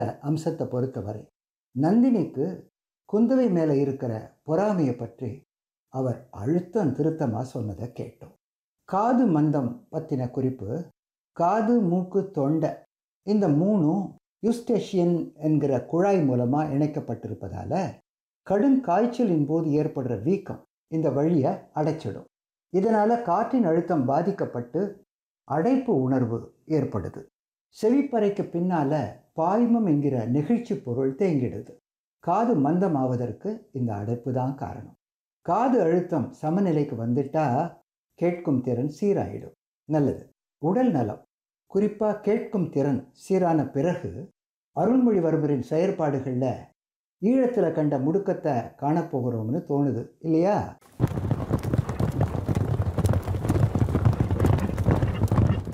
அம்சத்தை பொறுத்தவரை நந்தினிக்கு குந்தவை மேலே இருக்கிற பொறாமையை பற்றி அவர் அழுத்தம் திருத்தமாக சொன்னதை கேட்டோம் காது மந்தம் பற்றின குறிப்பு காது மூக்கு தொண்டை இந்த மூணும் யூஸ்டேஷியன் என்கிற குழாய் மூலமாக இணைக்கப்பட்டிருப்பதால கடும் காய்ச்சலின் போது ஏற்படுற வீக்கம் இந்த வழியை அடைச்சிடும் இதனால் காற்றின் அழுத்தம் பாதிக்கப்பட்டு அடைப்பு உணர்வு ஏற்படுது செவிப்பறைக்கு பின்னால் பாய்மம் என்கிற நெகிழ்ச்சி பொருள் தேங்கிடுது காது மந்தமாவதற்கு இந்த அடைப்பு தான் காரணம் காது அழுத்தம் சமநிலைக்கு வந்துட்டா கேட்கும் திறன் சீராயிடும் நல்லது உடல் நலம் குறிப்பாக கேட்கும் திறன் சீரான பிறகு அருள்மொழிவர்மரின் செயற்பாடுகளில் ஈழத்தில் கண்ட முடுக்கத்தை காணப்போகிறோம்னு தோணுது இல்லையா